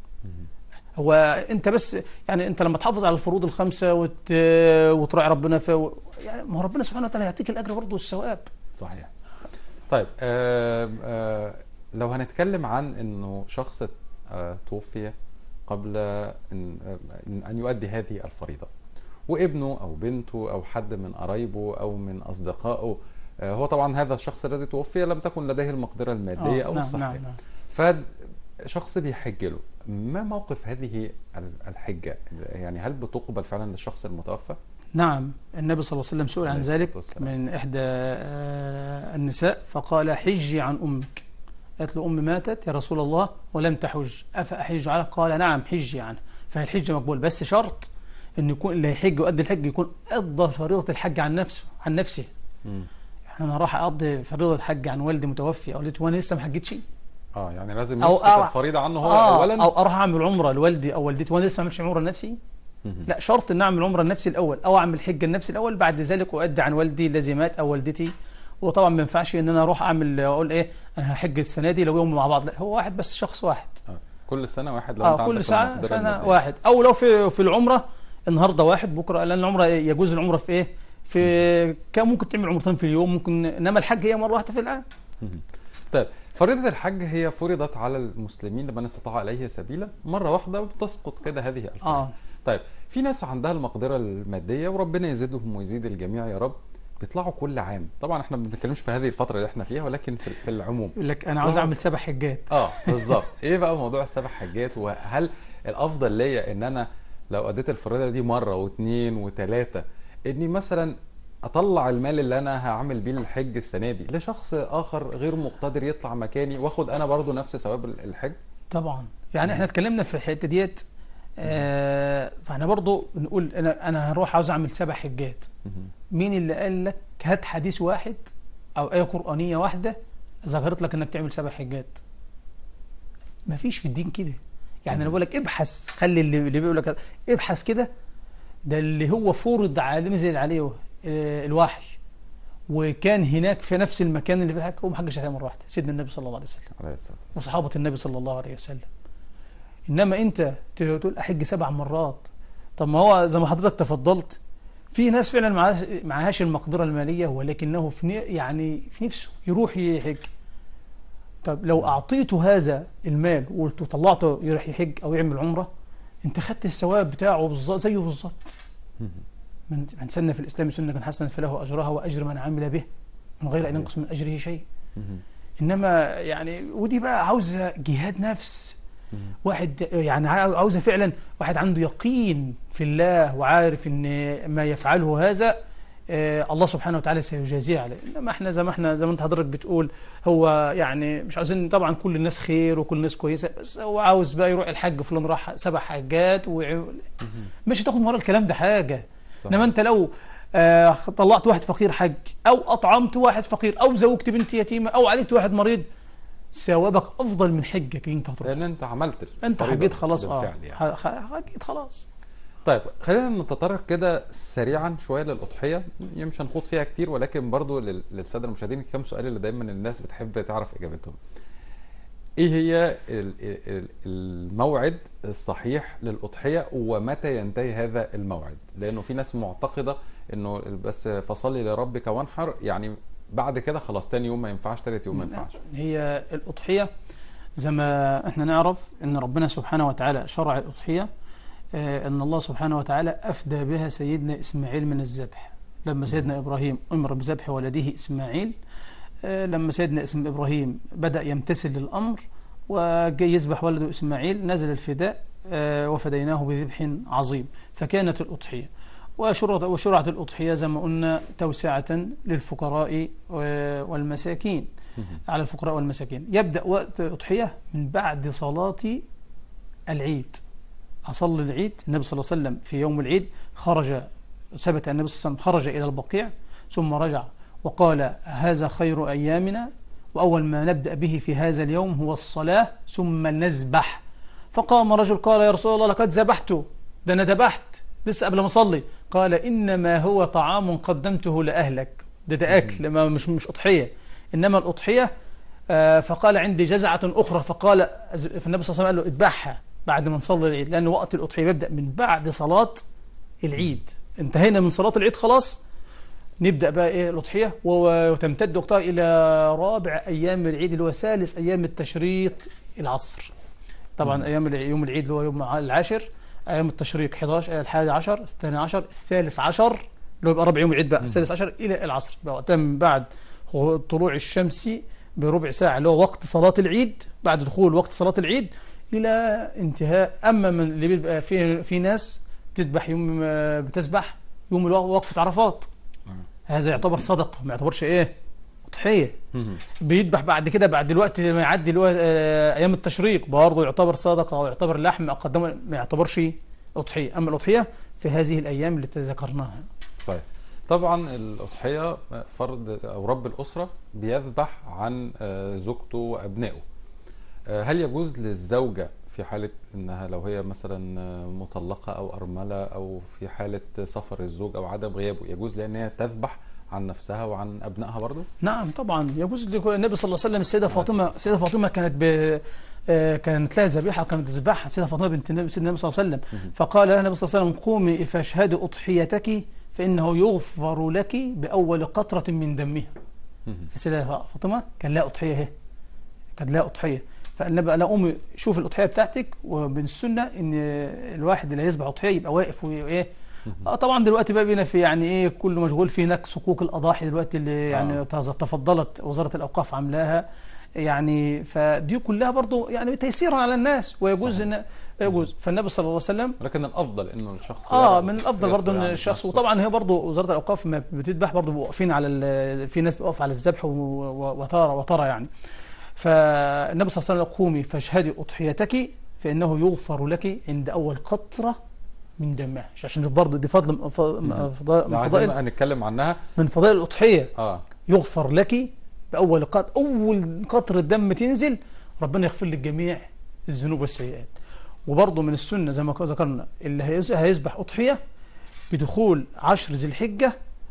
هو انت بس يعني انت لما تحافظ على الفروض الخمسه وت... وتراعي ربنا في و... يعني ما هو ربنا سبحانه وتعالى يعطيك الاجر برضه والثواب صحيح طيب آه آه لو هنتكلم عن انه شخص آه توفي قبل ان, آه ان يؤدي هذه الفريضه وابنه او بنته او حد من قرايبه او من اصدقائه آه هو طبعا هذا الشخص الذي توفي لم تكن لديه المقدره الماديه آه، او نعم الصحيه نعم نعم فشخص بيحج له ما موقف هذه ال- الحجه يعني هل بتقبل فعلا للشخص المتوفى نعم النبي صلى الله عليه وسلم سئل عن عليه الصلاة ذلك والسلام. من إحدى آه، النساء فقال حجي عن أمك قالت له أمي ماتت يا رسول الله ولم تحج أفأحج عنها قال نعم حجي عنها فالحج مقبول بس شرط أن يكون اللي يحج ويؤدي الحج يكون أقضى فريضة الحج عن نفسه عن نفسه مم. يعني أنا راح أقضي فريضة الحج عن والدي متوفي أو والدتي وأنا لسه ما حجتش اه يعني لازم أو يسقط أو- الفريضه عنه هو آه اولا أو أروح أعمل عمرة لوالدي أو والدتي وأنا لسه ما عملتش عمرة لنفسي مهم. لا شرط ان اعمل عمره لنفسي الاول او اعمل حجه لنفسي الاول بعد ذلك اؤدي عن والدي الذي مات او والدتي وطبعا ما ينفعش ان انا اروح اعمل اقول ايه انا هحج السنه دي لو يوم مع بعض لا هو واحد بس شخص واحد آه. كل سنه واحد لو انت اه عندك كل ساعه المقدرة سنه المادية. واحد او لو في في العمره النهارده واحد بكره لان العمره يجوز العمره في ايه في كم ممكن تعمل عمرتين في اليوم ممكن انما الحج هي مره واحده في العام مهم. طيب فريضة الحج هي فرضت على المسلمين لمن استطاع إليه سبيلا مرة واحدة وتسقط كده هذه الفريضة اه طيب في ناس عندها المقدرة المادية وربنا يزيدهم ويزيد الجميع يا رب بيطلعوا كل عام طبعا احنا ما بنتكلمش في هذه الفترة اللي احنا فيها ولكن في, في العموم يقول لك انا عاوز اعمل سبع حجات اه بالظبط ايه بقى موضوع السبع حجات وهل الافضل ليا ان انا لو اديت الفريضه دي مره واثنين وثلاثه اني مثلا اطلع المال اللي انا هعمل بيه الحج السنه دي لشخص اخر غير مقتدر يطلع مكاني واخد انا برضو نفس ثواب الحج طبعا يعني احنا اتكلمنا في الحته ديت آه فاحنا برضو بنقول انا انا هروح عاوز اعمل سبع حجات مهم. مين اللي قال لك هات حديث واحد او ايه قرانيه واحده ذكرت لك انك تعمل سبع حجات مفيش في الدين كده يعني انا بقول لك ابحث خلي اللي, اللي بيقول لك ابحث كده ده اللي هو فرض على نزل عليه آه، الوحي وكان هناك في نفس المكان اللي في الحج هو ما حجش عليه مره واحده سيدنا النبي صلى الله عليه وسلم عليه الصلاه والسلام وصحابة النبي صلى الله عليه وسلم إنما أنت تقول أحج سبع مرات طب ما هو زي ما حضرتك تفضلت في ناس فعلا معهاش معهاش المقدرة المالية ولكنه في ن- يعني في نفسه يروح يحج طب لو أعطيته هذا المال وقلت طلعته يروح يحج أو يعمل عمرة أنت خدت الثواب بتاعه بالظبط زيه بالظبط مهم. من من سن في الإسلام سنة حسنة فله أجرها وأجر من عمل به من غير أن صحيح. ينقص من أجره شيء مهم. انما يعني ودي بقى عاوزه جهاد نفس مهم. واحد يعني عاو- عاوزه فعلا واحد عنده يقين في الله وعارف ان ما يفعله هذا آه، الله سبحانه وتعالى سيجازيه عليه انما احنا زي ما احنا زي ما انت حضرتك بتقول هو يعني مش عاوزين طبعا كل الناس خير وكل الناس كويسه بس هو عاوز بقى يروح الحج فلان راح سبع حاجات وع- مش هتاخد ورا الكلام ده حاجه صحيح. انما انت لو آه، طلعت واحد فقير حج او اطعمت واحد فقير او زوجت بنت يتيمه او عالجت واحد مريض ثوابك افضل من حجك اللي انت هتروح لان انت عملت انت الفريضة حجيت خلاص اه بالفعل يعني. ح- ح- حجيت خلاص طيب خلينا نتطرق كده سريعا شويه للاضحيه يعني مش هنخوض فيها كتير ولكن برضو لل- للساده المشاهدين كم سؤال اللي دايما الناس بتحب تعرف اجابتهم ايه هي ال- ال- الموعد الصحيح للاضحيه ومتى ينتهي هذا الموعد لانه في ناس معتقده انه بس فصلي لربك وانحر يعني بعد كده خلاص تاني يوم ما ينفعش تالت يوم ما ينفعش هي الأضحية زي ما احنا نعرف ان ربنا سبحانه وتعالى شرع الأضحية آه، ان الله سبحانه وتعالى أفدى بها سيدنا إسماعيل من الذبح لما سيدنا إبراهيم أمر بذبح ولده إسماعيل آه، لما سيدنا اسم إبراهيم بدأ يمتثل للأمر وجاي يذبح ولده إسماعيل نزل الفداء آه، وفديناه بذبح عظيم فكانت الأضحية وشرعت وشرعت الأضحية زي ما قلنا توسعة للفقراء و- والمساكين على الفقراء والمساكين يبدأ وقت الأضحية من بعد صلاة العيد أصلي العيد النبي صلى الله عليه وسلم في يوم العيد خرج ثبت أن النبي صلى الله عليه وسلم خرج إلى البقيع ثم رجع وقال هذا خير أيامنا وأول ما نبدأ به في هذا اليوم هو الصلاة ثم نذبح فقام رجل قال يا رسول الله لقد ذبحت ده أنا ذبحت لسه قبل ما أصلي قال إنما هو طعام قدمته لأهلك ده ده أكل ما مش مش أضحية إنما الأضحية آه، فقال عندي جزعة أخرى فقال فالنبي صلى الله عليه وسلم قال له اذبحها بعد ما نصلي العيد لأن وقت الأضحية بيبدأ من بعد صلاة العيد انتهينا من صلاة العيد خلاص نبدأ بقى إيه الأضحية و- وتمتد وقتها إلى رابع أيام العيد اللي هو ثالث أيام التشريق العصر طبعا أيام الع- يوم العيد اللي هو يوم العاشر أيام التشريق 11 الحادي عشر الثاني عشر الثالث عشر اللي هو يبقى رابع يوم العيد بقى الثالث عشر إلى العصر يبقى وقتها من بعد خو- طلوع الشمس بربع ساعة اللي هو وقت صلاة العيد بعد دخول وقت صلاة العيد إلى انتهاء أما من اللي بيبقى في في ناس بتذبح يوم آه، بتذبح يوم الوق- وقفة عرفات هذا يعتبر صدقة ما يعتبرش إيه أضحية بيذبح بعد كده بعد الوقت ما يعدي اللي هو آه، ايام التشريق برضه يعتبر صدقه او يعتبر لحم قدمه ما يعتبرش اضحيه اما الاضحيه في هذه الايام اللي ذكرناها صحيح طبعا الأضحية فرد أو رب الأسرة بيذبح عن آه، زوجته وأبنائه آه، هل يجوز للزوجة في حالة إنها لو هي مثلا آه، مطلقة أو أرملة أو في حالة سفر الزوج أو عدم غيابه يجوز لأن هي تذبح عن نفسها وعن أبنائها برضه؟ نعم طبعا يجوز لك- النبي صلى الله عليه وسلم السيده فاطمه السيده فاطمه كانت ب آه، كانت لها ذبيحه وكانت تذبحها السيده فاطمه بنت النبي سيدنا النبي صلى الله عليه وسلم فقال لها النبي صلى الله عليه وسلم قومي فاشهدي اضحيتك فانه يغفر لك باول قطره من دمها فالسيده فاطمه كان لها اضحيه اهي كان لها اضحيه فالنبي قال لها قومي شوف الاضحيه بتاعتك ومن السنه ان الواحد اللي هيذبح اضحيه يبقى واقف وايه اه طبعا دلوقتي بقى بينا في يعني ايه كله مشغول في هناك صكوك الاضاحي دلوقتي اللي يعني آه. تز- تفضلت وزاره الاوقاف عاملاها يعني فدي كلها برضو يعني تيسيرا على الناس ويجوز ان يجوز فالنبي صلى الله عليه وسلم ولكن الأفضل إنه الشخص اه يعرف من الافضل يطلع برضه ان عن الشخص نفسه. وطبعا هي برضه وزاره الاوقاف ما بتذبح برضه بيبقوا واقفين على ال- في ناس بتقف على الذبح و- و- وترى وترى يعني فالنبي صلى الله عليه وسلم قومي فاشهدي اضحيتك فانه يغفر لك عند اول قطره من دمها عشان نشوف برضه دي فضل من فضل- فضائل- لو من عايزين فضائل بقى نتكلم عنها من فضائل الاضحيه اه يغفر لك باول قطر اول قطره دم تنزل ربنا يغفر لك جميع الذنوب والسيئات وبرضه من السنه زي ما ذكرنا اللي هيز- هيذبح اضحيه بدخول عشر ذي الحجه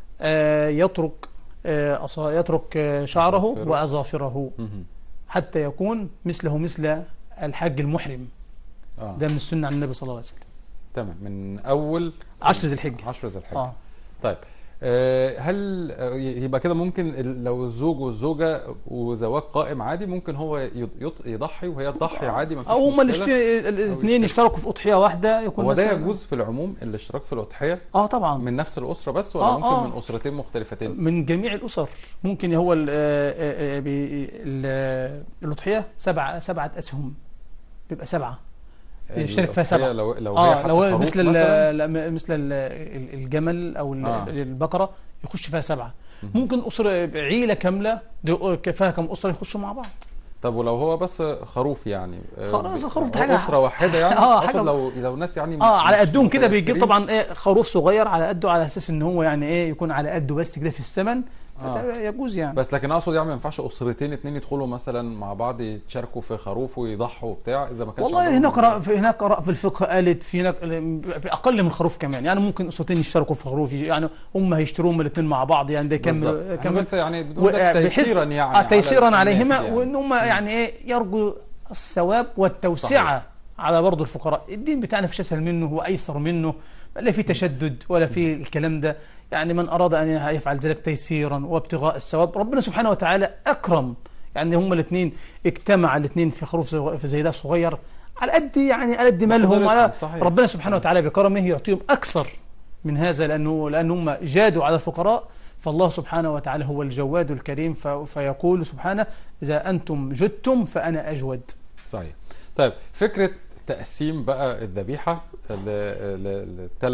آه، يترك آه، أصا- يترك آه، شعره أظافره. واظافره مهم. حتى يكون مثله مثل الحج المحرم اه ده من السنه عن النبي صلى الله عليه وسلم تمام من أول عشر ذي الحجه 10 ذي الحجة اه طيب آه، هل آه، يبقى كده ممكن ال- لو الزوج والزوجه وزواج قائم عادي ممكن هو يض- يض- يضحي وهي تضحي عادي ما فيش او هما مشكلة؟ الاثنين يشتركوا في اضحيه واحده يكون هو ده مثلاً- يجوز في العموم الاشتراك في الاضحيه اه طبعا من نفس الاسره بس ولا آه، ممكن آه. من اسرتين مختلفتين من جميع الاسر ممكن هو ال- آه، آه، آه، بي- ال- الاضحيه سبعه سبعه اسهم بيبقى سبعه يشترك فيها الأضحية سبعه لو لو هي اه حتى لو خروف مثل ال- مثلاً؟ لا، م- مثل ال- ال- الجمل او ال- آه. البقره يخش فيها سبعه ممكن اسره عيله كامله دي فيها كم اسره يخشوا مع بعض طب ولو هو بس خروف يعني آه، خلاص الخروف ده هو حاجة- اسره واحده يعني آه، أقصد حاجة- لو لو ناس يعني اه على مش قدهم كده بيجيب متيسرين. طبعا ايه خروف صغير على قده على اساس ان هو يعني ايه يكون على قده بس كده في الثمن فده يجوز يعني بس لكن اقصد يعني ما ينفعش اسرتين اتنين يدخلوا مثلا مع بعض يتشاركوا في خروف ويضحوا وبتاع اذا ما كانش والله عندهم- هناك رأ في هناك رأ في الفقه قالت في هناك باقل من خروف كمان يعني ممكن اسرتين يشتركوا في خروف يعني هم هيشتروهم الاثنين مع بعض يعني ده بالظبط. يكمل احنا كمل بس يعني بنقول ده بحس تيسيرا يعني آه على تيسيرا الناس عليهما يعني. وان هم يعني ايه يرجوا الثواب والتوسعه صحيح. على برضه الفقراء الدين بتاعنا مش اسهل منه وايسر منه لا في تشدد ولا في الكلام ده يعني من اراد ان يفعل ذلك تيسيرا وابتغاء الثواب ربنا سبحانه وتعالى اكرم يعني هما الاثنين اجتمع الاثنين في خروف زي- في زي ده صغير على قد يعني على قد مالهم على صحيح. ربنا سبحانه وتعالى بكرمه يعطيهم اكثر من هذا لانه لان هم جادوا على الفقراء فالله سبحانه وتعالى هو الجواد الكريم ف- فيقول سبحانه اذا انتم جدتم فانا اجود صحيح طيب فكره تقسيم بقى الذبيحه لثلاث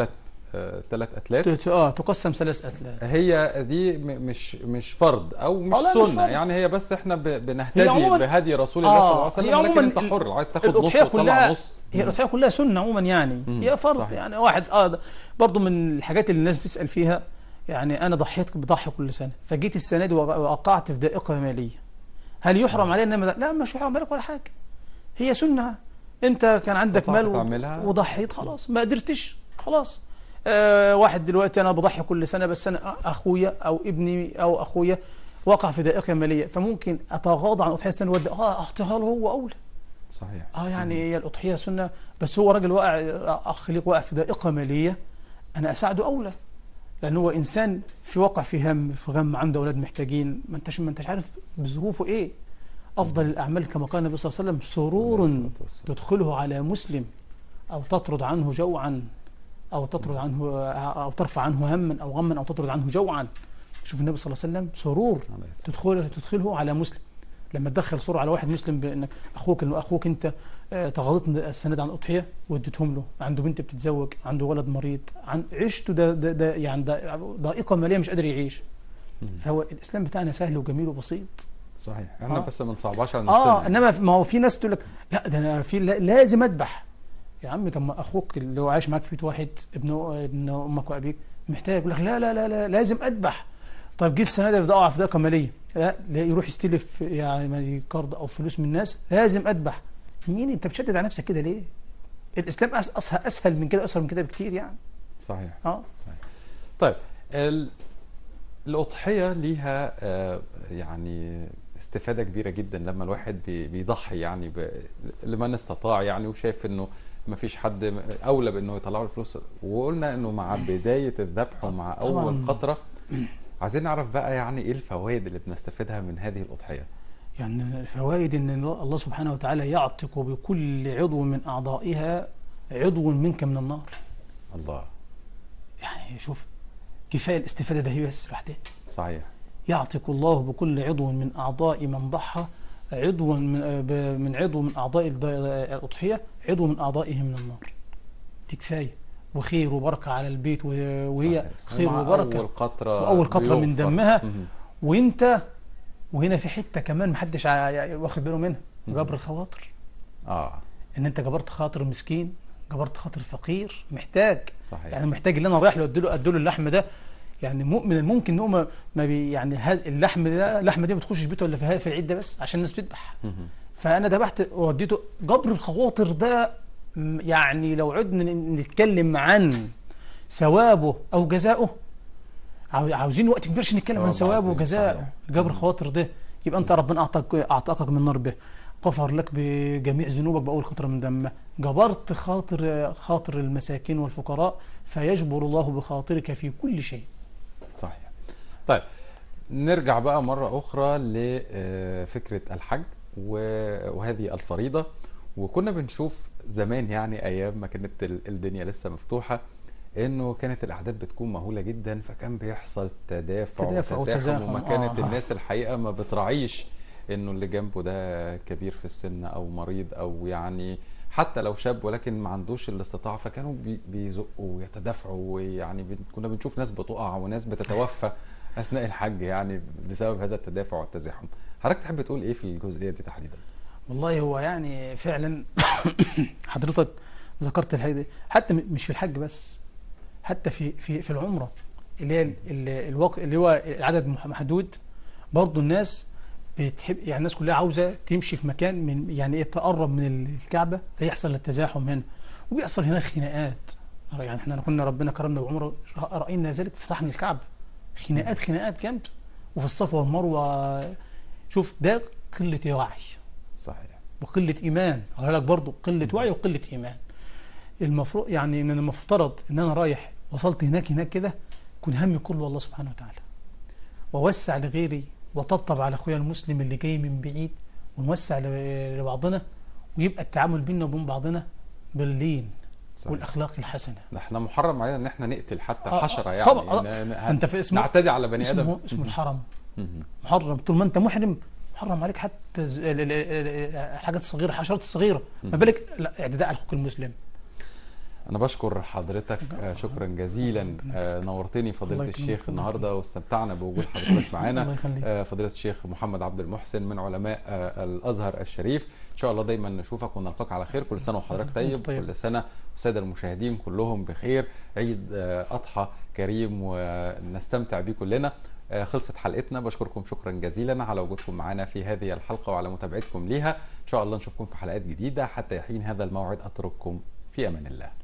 ثلاث اتلات ت- اه تقسم ثلاث اتلات هي دي م- مش مش فرض او مش آه، لا، مش سنه فرض. يعني هي بس احنا ب- بنهتدي عموماً- بهدي رسول الله آه، صلى الله عليه هي وسلم لكن عموماً انت حر عايز تاخد نص الاضحيه وتطلع كلها نص هي الاضحيه كلها سنه عموما يعني مم. هي فرض صحيح. يعني واحد اه برضه من الحاجات اللي الناس بتسال فيها يعني انا ضحيت بضحي كل سنه فجيت السنه دي وق- وقعت في ضائقه ماليه هل يحرم علي ان أنا- لا مش يحرم عليك ولا حاجه هي سنه انت كان عندك استطعت مال و- تعملها. وضحيت خلاص ما قدرتش خلاص آه واحد دلوقتي انا بضحي كل سنه بس انا اخويا او ابني او اخويا وقع في ضائقه ماليه فممكن اتغاضى عن اضحيه السنه وادي اه اعطيها له هو اولى صحيح اه يعني هي الاضحيه سنه بس هو راجل واقع اخ ليك واقع في ضائقه ماليه انا اساعده اولى لان هو انسان في واقع في هم في غم عنده اولاد محتاجين ما انتش ما انتش عارف بظروفه ايه افضل الاعمال كما قال النبي صلى الله عليه وسلم سرور عليه الصلاة والسلام. تدخله على مسلم او تطرد عنه جوعا او تطرد عنه او ترفع عنه هما او غما او تطرد عنه جوعا شوف النبي صلى الله عليه وسلم سرور عليه الصلاة تدخله تدخله على مسلم لما تدخل صورة على واحد مسلم بانك اخوك انه اخوك انت آه، تغاضيت السند عن اضحيه واديتهم له عنده بنت بتتزوج عنده ولد مريض عن عيشته ده, ده, ده يعني ده ضائقه ماليه مش قادر يعيش مم. فهو الاسلام بتاعنا سهل وجميل وبسيط صحيح احنا آه. بس ما نصعبهاش على نفسنا اه انما ما هو في ناس تقول لك لا ده انا في لا- لازم اذبح يا عم طب ما اخوك اللي هو عايش معاك في بيت واحد ابن ابن امك وابيك محتاج يقول لك لا لا لا لا لازم اذبح طيب جه السنه دي ضاع في ضائقه ماليه لا لا يروح يستلف يعني قرض او فلوس من الناس لازم اذبح مين انت بتشدد على نفسك كده ليه؟ الاسلام أس- اسهل اسهل من كده اسهل من كده بكتير يعني صحيح اه طيب ال... الأضحية ليها آه، يعني استفادة كبيرة جدا لما الواحد بي- بيضحي يعني ب... لمن استطاع يعني وشايف انه ما فيش حد اولى بانه يطلع له الفلوس وقلنا انه مع بداية الذبح ومع اول طبعاً. قطرة عايزين نعرف بقى يعني ايه الفوائد اللي بنستفيدها من هذه الأضحية يعني الفوائد ان الله سبحانه وتعالى يعتق بكل عضو من اعضائها عضو منك من النار الله يعني شوف كفايه الاستفاده ده هي بس لوحدها صحيح يعتق الله بكل عضو من اعضاء من ضحى عضوا من ب- من عضو من اعضاء الض- الاضحيه عضو من اعضائه من النار دي كفايه وخير وبركه على البيت و- وهي صحيح. خير ومع وبركه اول قطرة وأول قطرة من بيغفر. دمها مهم. وانت وهنا في حته كمان محدش ع- واخد باله منها مم. جبر الخواطر اه ان انت جبرت خاطر مسكين جبرت خاطر فقير محتاج صحيح يعني محتاج اللي انا رايح له اديله اديله اللحم ده يعني مو- من الممكن ان هو ما ما بي يعني هذا اللحم ده اللحمه دي ما بتخشش بيته الا في في العيد ده بس عشان الناس بتذبح مهم. فانا ذبحت ووديته جبر الخواطر ده م- يعني لو عدنا ن- نتكلم عن ثوابه او جزاؤه عاو- عاوزين وقت كبير عشان نتكلم عن ثواب ثوابه عظيم، وجزاؤه صحيح. جبر مم. الخواطر ده يبقى انت ربنا اعطاك اعتقك من النار به غفر لك بجميع ذنوبك باول قطره من دمه جبرت خاطر خاطر المساكين والفقراء فيجبر الله بخاطرك في كل شيء صحيح طيب نرجع بقى مرة أخرى لفكرة الحج و- وهذه الفريضة وكنا بنشوف زمان يعني أيام ما كانت ال- الدنيا لسه مفتوحة إنه كانت الأعداد بتكون مهولة جدا فكان بيحصل تدافع, تدافع وتزاحم وتزاحم، وما كانت آه. الناس الحقيقة ما بتراعيش إنه اللي جنبه ده كبير في السن أو مريض أو يعني حتى لو شاب ولكن ما عندوش الاستطاعة فكانوا بي- بيزقوا ويتدافعوا ويعني بن- كنا بنشوف ناس بتقع وناس بتتوفى اثناء الحج يعني بسبب هذا التدافع والتزاحم حضرتك تحب تقول ايه في الجزئيه دي تحديدا والله هو يعني فعلا حضرتك ذكرت الحاجه دي حتى م- مش في الحج بس حتى في في في العمره اللي هي ال- ال- الوقت اللي هو العدد مح- محدود برضه الناس بتحب يعني الناس كلها عاوزه تمشي في مكان من يعني ايه تقرب من الكعبه فيحصل التزاحم هنا وبيحصل هناك خناقات يعني احنا كنا ربنا كرمنا بعمره راينا ذلك فتحنا الكعبه خناقات خناقات جامده وفي الصفا والمروه شوف ده قله وعي صحيح وقلة إيمان أقول لك برضو قلة وعي وقلة إيمان المفروض يعني من المفترض إن أنا رايح وصلت هناك هناك كده يكون همي كله الله سبحانه وتعالى ووسع لغيري وطبطب على أخويا المسلم اللي جاي من بعيد ونوسع ل- لبعضنا ويبقى التعامل بيننا وبين بعضنا باللين صحيح والأخلاق الحسنة ده احنا محرم علينا ان احنا نقتل حتى آه، حشره آه، يعني طبعا، ن- ن- أنت في اسمه نعتدي على بني ادم اسمه اسمه الحرم مهم. محرم طول ما أنت محرم محرم عليك حتى ز- ال- ال- ال- الحاجات الصغيرة الحشرات الصغيرة ما بالك لا اعتداء على حقوق المسلم انا بشكر حضرتك آه، شكرا جزيلا آه، نورتني فضيله الله يكرمك، الشيخ الله النهارده واستمتعنا بوجود حضرتك معانا الله يخليك. آه، فضيله الشيخ محمد عبد المحسن من علماء آه، الازهر الشريف ان شاء الله دايما نشوفك ونلقاك على خير كل سنه وحضرتك طيب وأنت طيب. كل سنه والساده المشاهدين كلهم بخير عيد آه، اضحى كريم ونستمتع بيه كلنا آه، خلصت حلقتنا بشكركم شكرا جزيلا على وجودكم معنا في هذه الحلقه وعلى متابعتكم ليها ان شاء الله نشوفكم في حلقات جديده حتى يحين هذا الموعد اترككم في امان الله